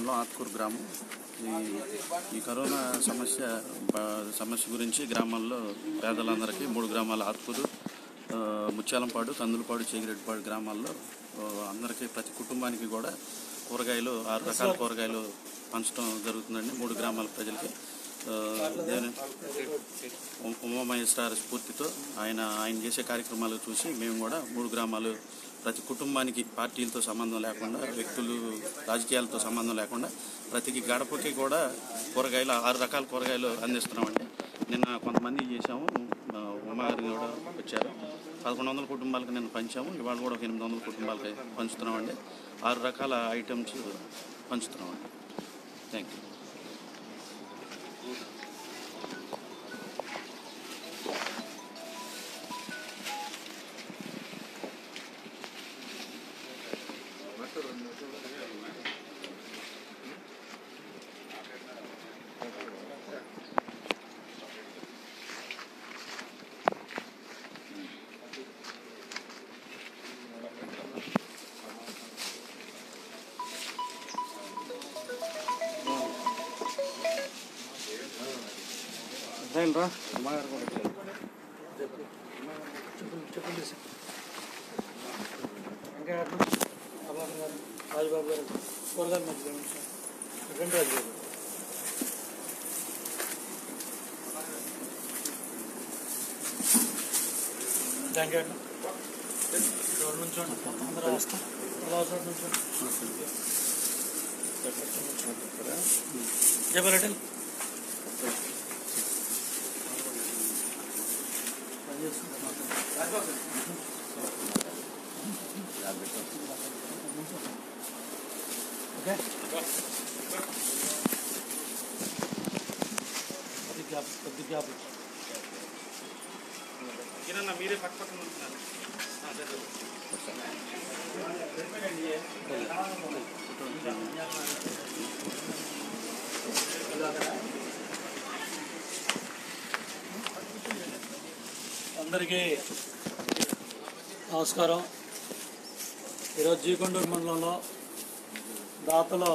మండలం ఆత్కూరు గ్రామం ఈ ఈ కరోనా సమస్య బ- సమస్య గురించి గ్రామాల్లో పేదలందరికీ మూడు గ్రామాల ఆత్కూరు ఆ, ముత్యాలంపాడు కందులపాడు చేగిరెడ్డిపాడు గ్రామాల్లో ఆ, అందరికీ ప్రతి కుటుంబానికి కూడా కూరగాయలు ఆరు రకాల కూరగాయలు పంచడం జరుగుతుందండి మూడు గ్రామాల ప్రజలకి ఆ, దేని ఉమ- ఉమామహేశ్వర స్ఫూర్తితో ఆయన ఆయన చేసే కార్యక్రమాలు చూసి మేము కూడా మూడు గ్రామాలు ప్రతి కుటుంబానికి పార్టీలతో సంబంధం లేకుండా వ్యక్తులు రాజకీయాలతో సంబంధం లేకుండా ప్రతి గడపకి కూడా కూరగాయలు ఆరు రకాల కూరగాయలు అందిస్తున్నామండి నిన్న కొంతమంది చేసాము ఆ, ఉమా గారు కూడా వచ్చారు పదకొండు వందల కుటుంబాలకు నిన్న పంచాము ఇవాళ కూడా ఒక ఎనిమిది వందల కుటుంబాలకి పంచుతున్నామండి ఆరు రకాల ఐటమ్స్ పంచుతున్నామండి థ్యాంక్ యూ వెంకయ్య గారు అబ్బాయి గారు రాజుబాబు గారు కూరగాయల మధ్య రెండు రాజు థ్యాంక్ యూ రోడ్డు నుంచోండి అందరూ అలా అవసరం నుంచోండి చెప్పాలంటే పని చేసుకుంటాం ఓకే కొద్ది గ్యాప్ కొద్ది గ్యాప్ మీరే పక్క పక్కన ఉంటున్నారు అందరికీ నమస్కారం ఈరోజు జీకొండూరు మండలంలో దాతలో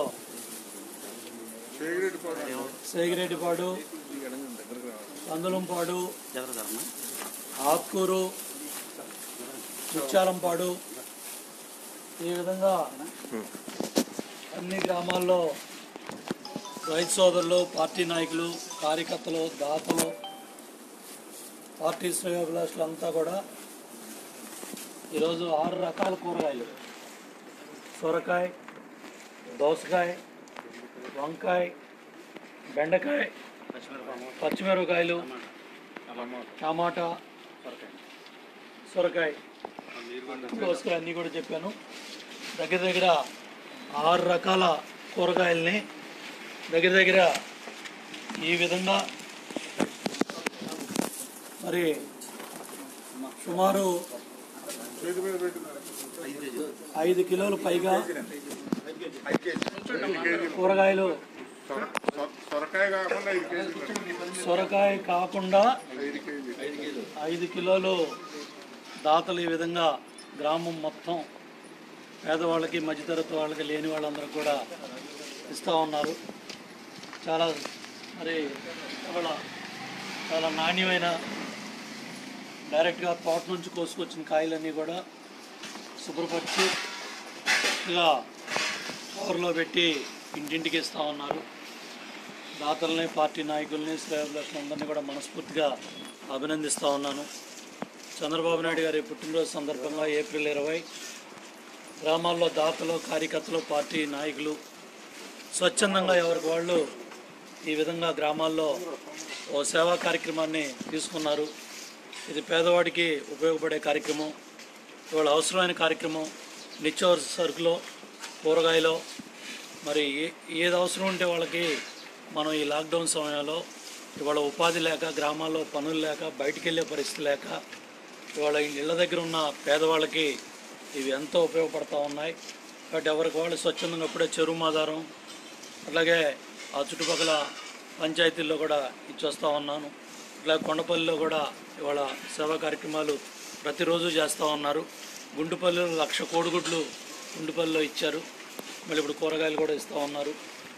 సేగిరెడ్డిపాడు కందులంపాడు జరగదమ్మా ఆత్కూరు ముత్యాలంపాడు ఈ విధంగా అన్ని గ్రామాల్లో రైతు సోదరులు పార్టీ నాయకులు కార్యకర్తలు దాతలు పార్టీ శ్రేయోభిలాషులు అంతా కూడా ఈరోజు ఆరు రకాల కూరగాయలు సొరకాయ దోసకాయ వంకాయ బెండకాయ పచ్చిమిరపకాయలు టమాటా సొరకాయ దోసకాయ అన్నీ కూడా చెప్పాను దగ్గర దగ్గర ఆరు రకాల కూరగాయల్ని దగ్గర దగ్గర ఈ విధంగా మరి సుమారు ఐదు కిలోలు పైగా కూరగాయలు సొరకాయ కాకుండా ఐదు కేజీలు సొరకాయ కాకుండా ఐదు కేజీలు ఐదు కిలోలు దాతలు ఈ విధంగా గ్రామం మొత్తం పేదవాళ్ళకి మధ్యతరగతి వాళ్ళకి లేని వాళ్ళందరూ కూడా ఇస్తూ ఉన్నారు చాలా మరి ఇవాళ చాలా నాణ్యమైన డైరెక్ట్గా తోట నుంచి కోసుకొచ్చిన కాయలన్నీ కూడా శుభ్రపరిచి ఇలా కవర్లో పెట్టి ఇంటింటికి ఇస్తూ ఉన్నారు దాతల్ని పార్టీ నాయకుల్ని శ్రేయోభిలాషులందరినీ కూడా మనస్ఫూర్తిగా అభినందిస్తూ ఉన్నాను చంద్రబాబు నాయుడు గారి పుట్టినరోజు సందర్భంగా ఏప్రిల్ ఇరవై గ్రామాల్లో దాతలు కార్యకర్తలు పార్టీ నాయకులు స్వచ్ఛందంగా ఎవరికి వాళ్ళు ఈ విధంగా గ్రామాల్లో ఓ సేవా కార్యక్రమాన్ని తీసుకున్నారు ఇది పేదవాడికి ఉపయోగపడే కార్యక్రమం ఇవాళ అవసరమైన కార్యక్రమం నిత్యావసర సరుకులో కూరగాయలో మరి ఏ ఏది అవసరం ఉంటే వాళ్ళకి మనం ఈ లాక్డౌన్ సమయంలో ఇవాళ ఉపాధి లేక గ్రామాల్లో పనులు లేక బయటికి వెళ్ళే పరిస్థితి లేక ఇవాళ ఇళ్ళ దగ్గర ఉన్న పేదవాళ్ళకి ఇవి ఎంతో ఉపయోగపడతా ఉన్నాయి కాబట్టి ఎవరికి వాళ్ళు స్వచ్ఛందంగా ఇప్పుడే చెరువు మాదారం అట్లాగే ఆ చుట్టుపక్కల పంచాయతీల్లో కూడా ఇచ్చొస్తా ఉన్నాను ఇట్లా కొండపల్లిలో కూడా ఇవాళ సేవా కార్యక్రమాలు ప్రతిరోజు చేస్తూ ఉన్నారు గుండుపల్లిలో లక్ష కోడిగుడ్లు గుండుపల్లిలో ఇచ్చారు మళ్ళీ ఇప్పుడు కూరగాయలు కూడా ఇస్తూ ఉన్నారు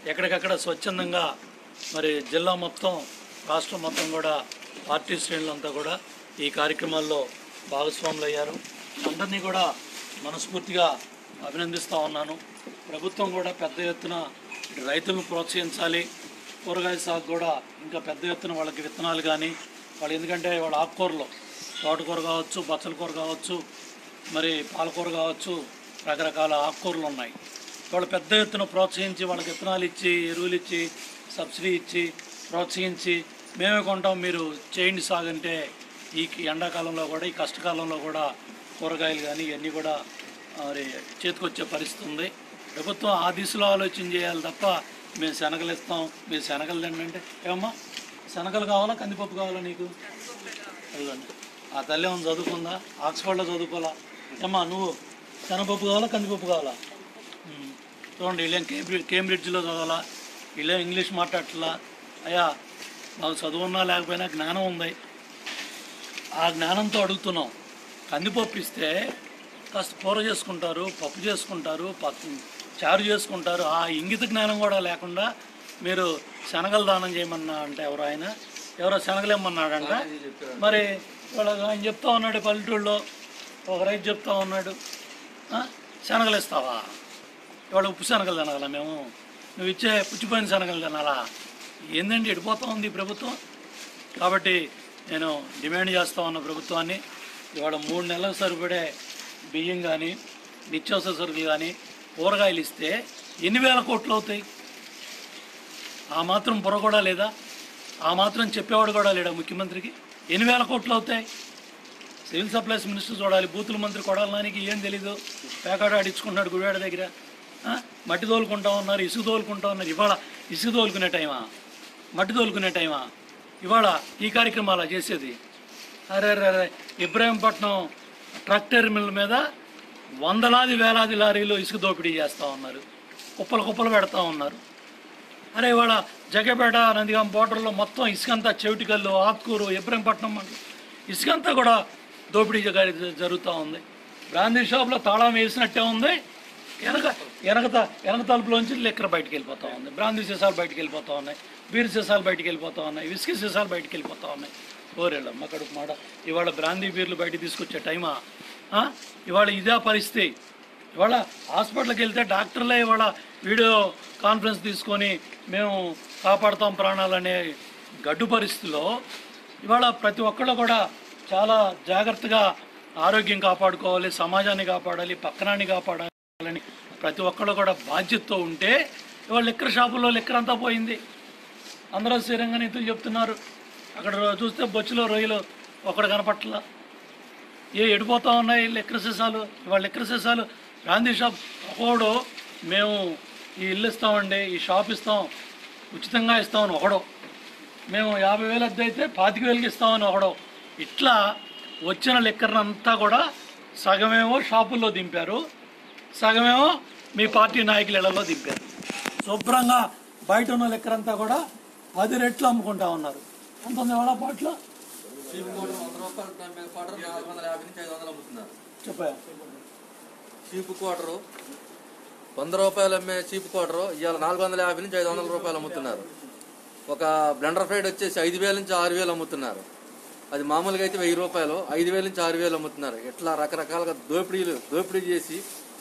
ఎక్కడికక్కడ స్వచ్ఛందంగా మరి జిల్లా మొత్తం రాష్ట్రం మొత్తం కూడా పార్టీ శ్రేణులంతా కూడా ఈ కార్యక్రమాల్లో భాగస్వాములు అయ్యారు అందరినీ కూడా మనస్ఫూర్తిగా అభినందిస్తూ ఉన్నాను ప్రభుత్వం కూడా పెద్ద ఎత్తున రైతులను ప్రోత్సహించాలి కూరగాయ సాగు కూడా ఇంకా పెద్ద ఎత్తున వాళ్ళకి విత్తనాలు కానీ వాళ్ళు ఎందుకంటే వాళ్ళ ఆకుకూరలు తోటకూర కావచ్చు బచ్చల కూర కావచ్చు మరి పాలకూర కావచ్చు రకరకాల ఆకుకూరలు ఉన్నాయి వాళ్ళు పెద్ద ఎత్తున ప్రోత్సహించి వాళ్ళకి విత్తనాలు ఇచ్చి ఎరువులు ఇచ్చి సబ్సిడీ ఇచ్చి ప్రోత్సహించి మేమే కొంటాం మీరు చేయండి సాగంటే ఈ ఎండాకాలంలో కూడా ఈ కష్టకాలంలో కూడా కూరగాయలు కానీ ఇవన్నీ కూడా మరి చేతికొచ్చే పరిస్థితి ఉంది ప్రభుత్వం ఆ దిశలో ఆలోచన చేయాలి తప్ప మేము శనగలు ఇస్తాం మీరు శనగలు తినండి అంటే ఏమమ్మా శనగలు కావాలా కందిపప్పు కావాలా నీకు అదిగోండి ఆ తల్లి ఏమైనా చదువుకుందా ఆక్స్ఫర్డ్లో చదువుకోవాలా ఏమ్మా నువ్వు శనగపప్పు కావాలా కందిపప్పు కావాలా ఉమ్. చూడండి వీళ్ళేం కేంబ్రిడ్జ్ కేంబ్రిడ్జ్లో చదవాలా వీళ్ళేం ఇంగ్లీష్ మాట్లాడట్లా అయ్యా మాకు చదువున్నా లేకపోయినా జ్ఞానం ఉంది ఆ జ్ఞానంతో అడుగుతున్నాం కందిపప్పు ఇస్తే కాస్త కూర చేసుకుంటారు పప్పు చేసుకుంటారు పప్పు చారు చేసుకుంటారు ఆ ఇంగిత జ్ఞానం కూడా లేకుండా మీరు శనగలు దానం చేయమన్నా అంటే ఎవరు ఆయన ఎవరో శనగలు ఇమ్మన్నాడంట మరి వాళ్ళ ఆయన చెప్తా ఉన్నాడు పల్లెటూళ్ళలో ఒక రైతు చెప్తా ఉన్నాడు "ఆ, శనగలు ఇస్తావా ఇవాళ ఉప్పు శనగలు తినాలా మేము నువ్వు ఇచ్చే పుచ్చిపోయిన శనగలు తినాలా ఏందండి ఎడిపోతా ఉంది ఈ ప్రభుత్వం కాబట్టి నేను డిమాండ్ చేస్తా ఉన్న ప్రభుత్వాన్ని ఇవాళ మూడు నెలలకు సరిపడే బియ్యం కానీ నిత్యావసర సరుకులు కానీ కూరగాయలు ఇస్తే ఎన్ని వేల కోట్లు అవుతాయి ఆ మాత్రం పొర కూడా లేదా ఆ మాత్రం చెప్పేవాడు కూడా లేడా ముఖ్యమంత్రికి ఎన్ని వేల కోట్లు అవుతాయి సివిల్ సప్లైస్ మినిస్టర్ చూడాలి బూతుల మంత్రి కొడాలనానికి ఏం తెలీదు పేకాడ ఆడించుకుంటున్నాడు గుడివాడ దగ్గర ఆ? మట్టి తోలుకుంటా ఉన్నారు ఇసుక తోలుకుంటా ఉన్నారు ఇవాళ ఇసుక తోలుకునే టైమా మట్టి తోలుకునే టైమా ఇవాళ ఈ కార్యక్రమాలు చేసేది అరే అరే అరే ఇబ్రాహీంపట్నం ట్రక్ టెర్మినల్ మీద వందలాది వేలాది లారీలు ఇసుక దోపిడీ చేస్తూ ఉన్నారు కుప్పలు కుప్పలు పెడతా ఉన్నారు అరే ఇవాళ జగపేట నందిగాం బోర్డర్లో మొత్తం ఇసుకంతా చెవిటికల్లు ఆత్కూరు ఇబ్రహీంపట్నం మండలం ఇసుకంతా కూడా దోపిడీ జగ- జరుగుతూ ఉంది బ్రాందీ షాప్లో తాళం వేసినట్టే ఉంది వెనక వెనక త- వెనక తలుపులోంచి లెక్కర బయటికి వెళ్ళిపోతూ ఉంది బ్రాందీ సీసాలు బయటికి వెళ్ళిపోతూ ఉన్నాయి బీర్ సీసాలు బయటికి వెళ్ళిపోతూ ఉన్నాయి విస్కీ సీసాలు బయటికి వెళ్ళిపోతూ ఉన్నాయి ఓరేళ్ళమ్మ కడుపు మాట ఇవాళ బ్రాందీ బీర్లు బయటికి తీసుకొచ్చే టైమా ఆ? ఇవాళ ఇదే పరిస్థితి ఇవాళ హాస్పిటల్కి వెళ్తే డాక్టర్లే ఇవాళ వీడియో కాన్ఫరెన్స్ తీసుకొని మేము కాపాడుతాం ప్రాణాలనే గడ్డు పరిస్థితిలో ఇవాళ ప్రతి ఒక్కళ్ళు కూడా చాలా జాగ్రత్తగా ఆరోగ్యం కాపాడుకోవాలి సమాజాన్ని కాపాడాలి పక్కనాన్ని కాపాడాలని ప్రతి ఒక్కళ్ళు కూడా బాధ్యతతో ఉంటే ఇవాళ లిక్కర్ షాపుల్లో లిక్కర్ అంతా పోయింది అందరూ స్థిరంగా నీతులు చెప్తున్నారు అక్కడ చూస్తే బొచ్చులో రొయ్యలు ఒకడు కనపట్ల ఏ ఎడిపోతా ఉన్నాయి లెక్కర సీసాలు ఇవాళ లెక్కర సీసాలు గాంధీ షాప్ ఒకడు మేము ఈ ఇల్లు ఇస్తామండి ఈ షాప్ ఇస్తాం ఉచితంగా ఇస్తామని ఒకడు మేము యాభై వేలు అద్దె అయితే పాతిక వేలకి ఇస్తామని ఒకడు ఇట్లా వచ్చిన లెక్కర్నంతా కూడా సగమేమో షాపుల్లో దింపారు సగమేమో మీ పార్టీ నాయకుల ఇళ్లలో దింపారు శుభ్రంగా బయట ఉన్న లెక్కరంతా కూడా పది రెట్లు అమ్ముకుంటా ఉన్నారు ఎంత ఉంది వాళ్ళ పాటలో చీప్ క్వార్టర్ వంద రూపాయలు తొంభై క్వార్టర్ నాలుగు వందల యాభై నుంచి ఐదు వందలు అమ్ముతున్నారు చెప్పా చీప్ క్వార్టర్ వంద రూపాయలు అమ్మే చీప్ క్వార్టర్ ఇవాళ నాలుగు వందల యాభై నుంచి ఐదు వందల రూపాయలు అమ్ముతున్నారు ఒక బ్లెండర్ ఫ్రైడ్ వచ్చేసి ఐదు వేల నుంచి ఆరు వేలు అమ్ముతున్నారు అది మామూలుగా అయితే వెయ్యి రూపాయలు ఐదు వేల నుంచి ఆరు వేలు అమ్ముతున్నారు ఇట్లా రకరకాలుగా దోపిడీలు దోపిడీ చేసి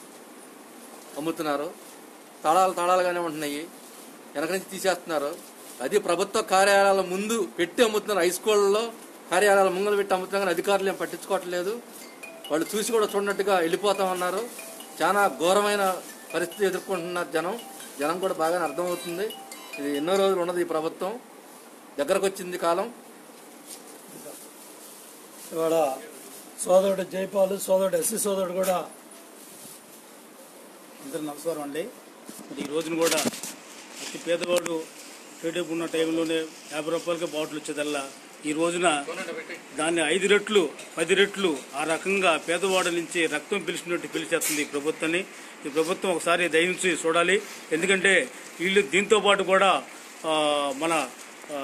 అమ్ముతున్నారు తడాలు తడాలుగానే ఉంటున్నాయి వెనక నుంచి తీసేస్తున్నారు అది ప్రభుత్వ కార్యాలయాల ముందు పెట్టి అమ్ముతున్నారు హై స్కూళ్ళలో కార్యాలయాల ముంగలు పెట్టి అమ్ముతున్నారు కానీ అధికారులు ఏం పట్టించుకోవట్లేదు వాళ్ళు చూసి కూడా చూడనట్టుగా వెళ్ళిపోతా ఉన్నారు చాలా ఘోరమైన పరిస్థితి ఎదుర్కొంటున్నారు జనం జనం కూడా బాగానే అర్థమవుతుంది ఇది ఎన్నో రోజులు ఉన్నది ఈ ప్రభుత్వం దగ్గరకు వచ్చింది కాలం ఇవాళ సోదరుడు జైపాల్ సోదరుడు ఎస్సీ సోదరుడు కూడా అందరూ నమస్కారం అండి మరి ఈ రోజున కూడా అతి పేదవాడు పేటేపు ఉన్న టైంలోనే యాభై రూపాయలకి బాటిల్ వచ్చేదల్లా ఈ రోజున దాన్ని ఐదు రెట్లు పది రెట్లు ఆ రకంగా పేదవాడి నుంచి రక్తం పిలిచినట్టు పిలిచేస్తుంది ఈ ప్రభుత్వాన్ని ఈ ప్రభుత్వం ఒకసారి దయించి చూడాలి ఎందుకంటే వీళ్ళు దీంతో పాటు కూడా ఆ, మన ఆ,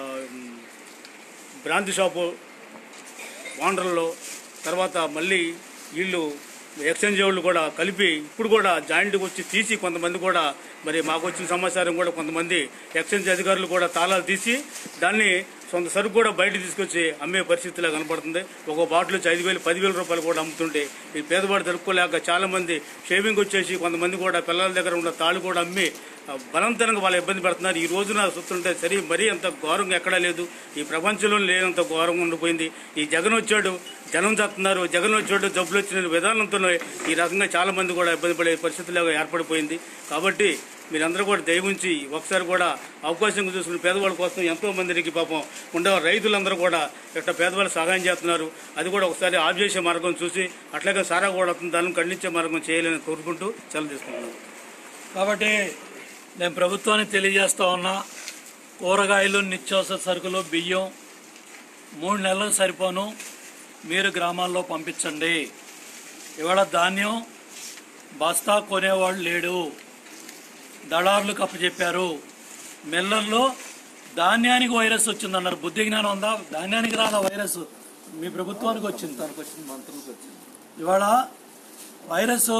బ్రాంతి షాపు వాండర్లో తర్వాత మళ్ళీ వీళ్ళు ఎక్స్చేంజ్ వాళ్ళు కూడా కలిపి ఇప్పుడు కూడా జాయింట్కి వచ్చి తీసి కొంతమంది కూడా మరి మాకు వచ్చిన సమాచారం కూడా కొంతమంది ఎక్స్చేంజ్ అధికారులు కూడా తాళాలు తీసి దాన్ని సొంత సరుకు కూడా బయట తీసుకొచ్చి అమ్మే పరిస్థితిలో కనపడుతుంది ఒక బాటిల్ వచ్చి ఐదు వేలు పదివేల రూపాయలు కూడా అమ్ముతుంటే ఈ పేదవాడు తరుపుకోలేక చాలా మంది షేవింగ్ వచ్చేసి కొంతమంది కూడా పిల్లల దగ్గర ఉన్న తాళ్ళు కూడా అమ్మి ఆ, బలవంతంగా వాళ్ళు ఇబ్బంది పెడుతున్నారు ఈ రోజున చూస్తుంటే సరే మరీ అంత ఘోరంగా ఎక్కడా లేదు ఈ ప్రపంచంలో లేనంత ఘోరంగా ఉండిపోయింది ఈ జగన్ వచ్చాడు జనం చేస్తున్నారు జగన్ వచ్చాడు జబ్బులు వచ్చిన విధానంతో ఈ రకంగా చాలా మంది కూడా ఇబ్బంది పడే పరిస్థితులు ఏర్పడిపోయింది కాబట్టి మీరందరూ కూడా దయవుంచి ఒకసారి కూడా అవకాశం చూసుకుని పేదవాళ్ళ కోసం ఎంతో మందికి పాపం ఉండే రైతులందరూ కూడా ఇట్లా పేదవాళ్ళు సహాయం చేస్తున్నారు అది కూడా ఒకసారి ఆఫ్ చేసే మార్గం చూసి అట్లాగే సారా కూడా వస్తుంది దాన్ని ఖండించే మార్గం చేయాలని కోరుకుంటూ సెలవు తీసుకుంటున్నాను కాబట్టి నేను ప్రభుత్వానికి తెలియజేస్తా ఉన్నా కూరగాయలు నిత్యావసర సరుకులు బియ్యం మూడు నెలలకు సరిపోను మీరు గ్రామాల్లో పంపించండి ఇవాళ ధాన్యం బస్తా కొనేవాళ్ళు లేడు దళారులు కప్పచెప్పారు మిల్లర్లో ధాన్యానికి వైరస్ వచ్చిందన్నారు బుద్ధి జ్ఞానం ఉందా ధాన్యానికి రాదా వైరస్ మీ ప్రభుత్వానికి వచ్చింది తనకు వచ్చింది మంత్రులకు వచ్చింది ఇవాళ వైరస్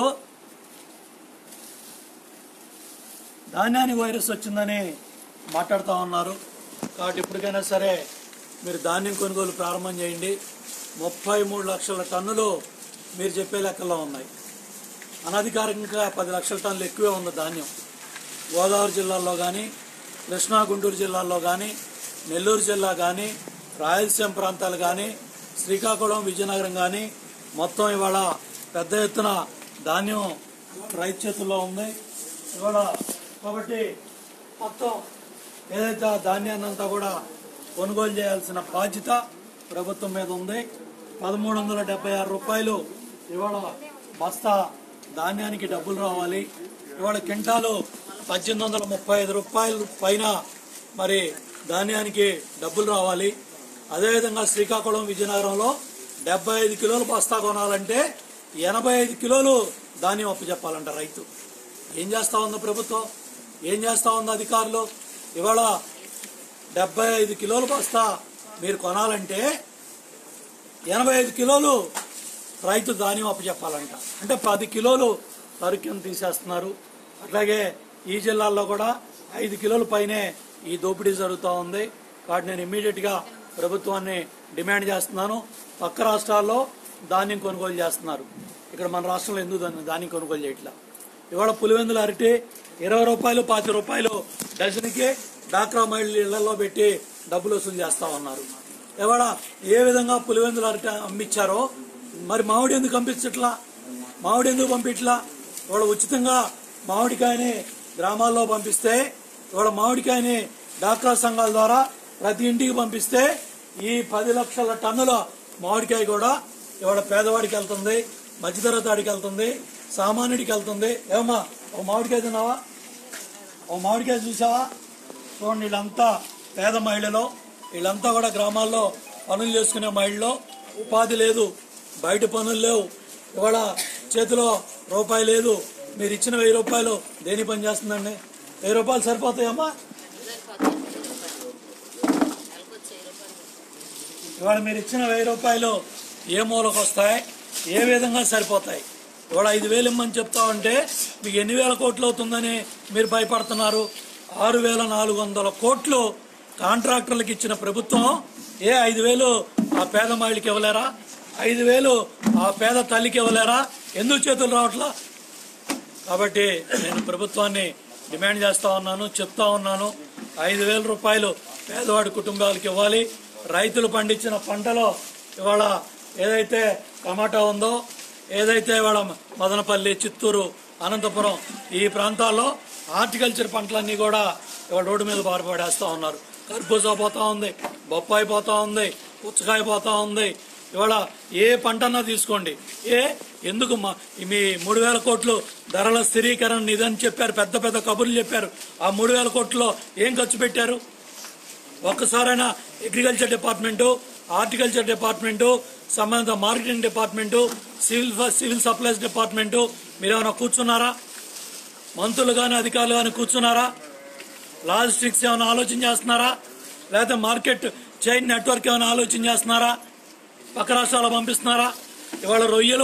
ధాన్యానికి వైరస్ వచ్చిందని మాట్లాడుతూ ఉన్నారు కాబట్టి ఇప్పటికైనా సరే మీరు ధాన్యం కొనుగోలు ప్రారంభం చేయండి ముప్పై మూడు లక్షల టన్నులు మీరు చెప్పే లెక్కల్లో ఉన్నాయి అనధికారికంగా పది లక్షల టన్నులు ఎక్కువే ఉంది ధాన్యం గోదావరి జిల్లాలో కానీ కృష్ణా గుంటూరు జిల్లాల్లో కానీ నెల్లూరు జిల్లా కానీ రాయలసీమ ప్రాంతాలు కానీ శ్రీకాకుళం విజయనగరం కానీ మొత్తం ఇవాళ పెద్ద ఎత్తున ధాన్యం రైతు చేతుల్లో ఉంది ఇవాళ కాబట్టి మొత్తం ఏదైతే ఆ ధాన్యాన్ని అంతా కూడా కొనుగోలు చేయాల్సిన బాధ్యత ప్రభుత్వం మీద ఉంది పదమూడు వందల డెబ్బై ఆరు రూపాయలు ఇవాళ బస్తా ధాన్యానికి డబ్బులు రావాలి ఇవాళ క్వింటాలు పద్దెనిమిది వందల ముప్పై ఐదు రూపాయలు పైన మరి ధాన్యానికి డబ్బులు రావాలి అదేవిధంగా శ్రీకాకుళం విజయనగరంలో డెబ్బై ఐదు కిలోలు బస్తా కొనాలంటే ఎనభై ఐదు కిలోలు ధాన్యం అప్పచెప్పాలంట రైతు ఏం చేస్తా ఉంది ప్రభుత్వం ఏం చేస్తా ఉంది అధికారులు ఇవాళ డెబ్బై ఐదు కిలోలు బస్తా మీరు కొనాలంటే ఎనభై ఐదు కిలోలు రైతు ధాన్యం అప్పచెప్పాలంట అంటే పది కిలోలు సరుకుని తీసేస్తున్నారు అట్లాగే ఈ జిల్లాల్లో కూడా ఐదు కిలోల పైనే ఈ దోపిడీ జరుగుతూ ఉంది కాబట్టి నేను ఇమ్మీడియట్గా ప్రభుత్వాన్ని డిమాండ్ చేస్తున్నాను పక్క రాష్ట్రాల్లో ధాన్యం కొనుగోలు చేస్తున్నారు ఇక్కడ మన రాష్ట్రంలో ఎందుకు ధాన్యం ధాన్యం కొనుగోలు చేయట్లా ఇవాళ పులివెందుల అరటి ఇరవై రూపాయలు పాతి రూపాయలు డజన్కి డాక్రా మైళ్ళు ఇళ్లలో పెట్టి డబ్బులు వసూలు చేస్తా ఉన్నారు ఇవాళ ఏ విధంగా పులివెందుల అరటి అమ్మిచ్చారో మరి మామిడి ఎందుకు పంపించట్లా మామిడి ఎందుకు పంపించట్లా ఇవాళ ఉచితంగా మామిడికాయని గ్రామాల్లో పంపిస్తే ఇవాళ మామిడికాయని డాక్రా సంఘాల ద్వారా ప్రతి ఇంటికి పంపిస్తే ఈ పది లక్షల టన్నుల మామిడికాయ కూడా ఇవాళ పేదవాడికి వెళ్తుంది మధ్యతరగతాడికి వెళ్తుంది సామాన్యుడికి వెళ్తుంది ఏమమ్మా ఓ మామిడికాయ తిన్నావా ఓ మామిడికాయ చూసావా చూడండి వీళ్ళంతా పేద మహిళలు వీళ్ళంతా కూడా గ్రామాల్లో పనులు చేసుకునే మహిళలు ఉపాధి లేదు బయట పనులు లేవు ఇవాళ చేతిలో రూపాయి లేదు మీరు ఇచ్చిన వెయ్యి రూపాయలు దేని పని చేస్తుందండి వెయ్యి రూపాయలు సరిపోతాయమ్మా ఇవాళ మీరు ఇచ్చిన వెయ్యి రూపాయలు ఏ మూలకు వస్తాయి ఏ విధంగా సరిపోతాయి ఇవాళ ఐదు వేలు ఇమ్మని చెప్తా ఉంటే మీకు ఎన్ని వేల కోట్లు అవుతుందని మీరు భయపడుతున్నారు ఆరు వేల నాలుగు వందల కోట్లు కాంట్రాక్టర్లకు ఇచ్చిన ప్రభుత్వం ఏ ఐదు వేలు ఆ పేద మహిళకి ఇవ్వలేరా ఐదు వేలు ఆ పేద తల్లికి ఇవ్వలేరా ఎందుకు చేతులు రావట్లా కాబట్టి నేను ప్రభుత్వాన్ని డిమాండ్ చేస్తా ఉన్నాను చెప్తా ఉన్నాను ఐదు వేల రూపాయలు పేదవాడి కుటుంబాలకు ఇవ్వాలి రైతులు పండించిన పంటలో ఇవాళ ఏదైతే టమాటా ఉందో ఏదైతే ఇవాళ మదనపల్లి చిత్తూరు అనంతపురం ఈ ప్రాంతాల్లో హార్టికల్చర్ పంటలన్నీ కూడా ఇవాళ రోడ్డు మీద బారపడేస్తూ ఉన్నారు కర్బూజా పోతా ఉంది బొప్పాయి పోతా ఉంది పుచ్చకాయ పోతా ఉంది ఇవాళ ఏ పంటన్నా తీసుకోండి ఏ ఎందుకు మా మీ మూడు వేల కోట్లు ధరల స్థిరీకరణ నిధి అని చెప్పారు పెద్ద పెద్ద కబుర్లు చెప్పారు ఆ మూడు వేల కోట్లలో ఏం ఖర్చు పెట్టారు ఒక్కసారైనా అగ్రికల్చర్ డిపార్ట్మెంటు హార్టికల్చర్ డిపార్ట్మెంటు సంబంధిత marketing department civil civil supplies department మీరేమైనా కూర్చున్నారా మంత్రులు కానీ అధికారులు కానీ కూర్చున్నారా లాజిస్టిక్స్ ఏమైనా ఆలోచన చేస్తున్నారా లేకపోతే మార్కెట్ చైన్ నెట్వర్క్ ఏమైనా ఆలోచన చేస్తున్నారా పక్క రాష్ట్రాలు పంపిస్తున్నారా ఇవాళ రొయ్యలు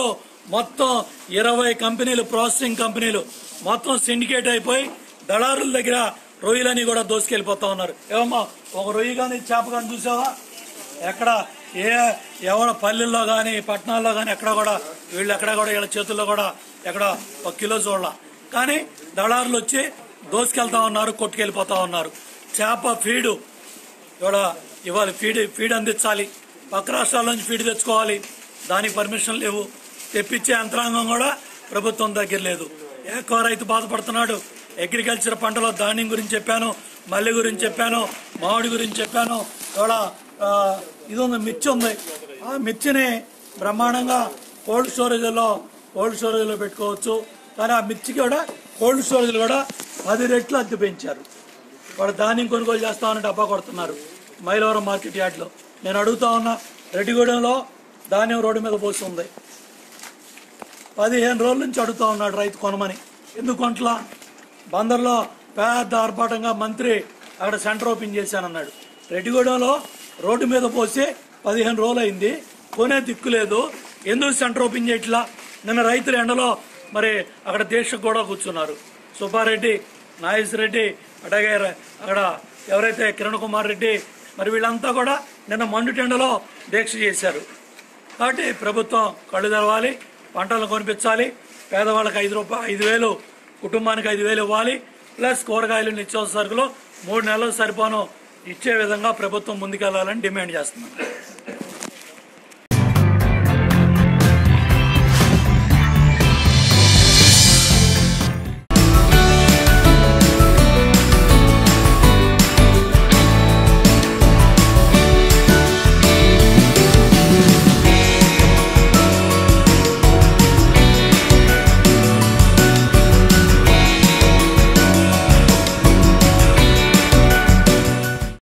మొత్తం ఇరవై కంపెనీలు ప్రాసెసింగ్ కంపెనీలు మొత్తం సిండికేట్ అయిపోయి దళారుల దగ్గర రొయ్యలని కూడా దోసుకెళ్ళిపోతా ఉన్నారు ఏమమ్మా ఒక రొయ్యి కానీ చేప కానీ చూసావా ఎక్కడ ఏ ఎవరి పల్లెల్లో కానీ పట్టణాల్లో కానీ ఎక్కడ కూడా వీళ్ళు ఎక్కడ కూడా వీళ్ళ చేతుల్లో కూడా ఎక్కడ ఒక కిలో చూడాల కానీ దళారులు వచ్చి దోసుకెళ్తా ఉన్నారు కొట్టుకెళ్ళిపోతా ఉన్నారు చేప ఫీడు ఇవాళ ఇవాళ ఫీడ్ ఫీడ్ అందించాలి పక్క రాష్ట్రాల నుంచి ఫీడ్ తెచ్చుకోవాలి దానికి పర్మిషన్ లేవు తెప్పించే యంత్రాంగం కూడా ప్రభుత్వం దగ్గర లేదు ఎక్కువ రైతు బాధపడుతున్నాడు అగ్రికల్చర్ పంటలో ధాన్యం గురించి చెప్పాను మల్లి గురించి చెప్పాను మామిడి గురించి చెప్పాను ఇవాళ ఆ, ఇది ఉంది మిర్చి ఉంది ఆ మిర్చిని బ్రహ్మాండంగా కోల్డ్ స్టోరేజ్లో కోల్డ్ స్టోరేజ్లో పెట్టుకోవచ్చు కానీ ఆ మిర్చికి కూడా కోల్డ్ స్టోరేజ్లు కూడా పది రెట్లు అద్దె పెంచారు వాడు ధాన్యం కొనుగోలు చేస్తామని డబ్బా కొడుతున్నారు మైలవరం మార్కెట్ యార్డ్లో నేను అడుగుతా ఉన్నా రెడ్డిగూడెంలో ధాన్యం రోడ్డు మీద పోస్తుంది పదిహేను రోజుల నుంచి అడుగుతా ఉన్నాడు రైతు కొనమని ఎందుకు కొంటలా బందర్లో పెద్ద ఆర్భాటంగా మంత్రి అక్కడ సెంటర్ ఓపెన్ చేశానన్నాడు రెడ్డిగూడెంలో రోడ్డు మీద పోసి పదిహేను రోజులు అయింది కొనే దిక్కు లేదు ఎందుకు సెంటర్ ఓపెన్ చేయట్లా నిన్న రైతులు ఎండలో మరి అక్కడ దీక్షకు కూడా కూర్చున్నారు సుబ్బారెడ్డి నాగేశ్ రెడ్డి అట్లాగే ర- అక్కడ ఎవరైతే కిరణ్ కుమార్ రెడ్డి మరి వీళ్ళంతా కూడా నిన్న మండుటెండలో దీక్ష చేశారు కాబట్టి ప్రభుత్వం కళ్ళు తెరవాలి పంటలు కొనిపించాలి పేదవాళ్ళకి ఐదు రూపాయలు ఐదు వేలు కుటుంబానికి ఐదు వేలు ఇవ్వాలి ప్లస్ కూరగాయలు నిత్యావసర సరుకులు మూడు నెలలు సరిపోను ఇచ్చే విధంగా ప్రభుత్వం ముందుకెళ్లాలని డిమాండ్ చేస్తున్నాం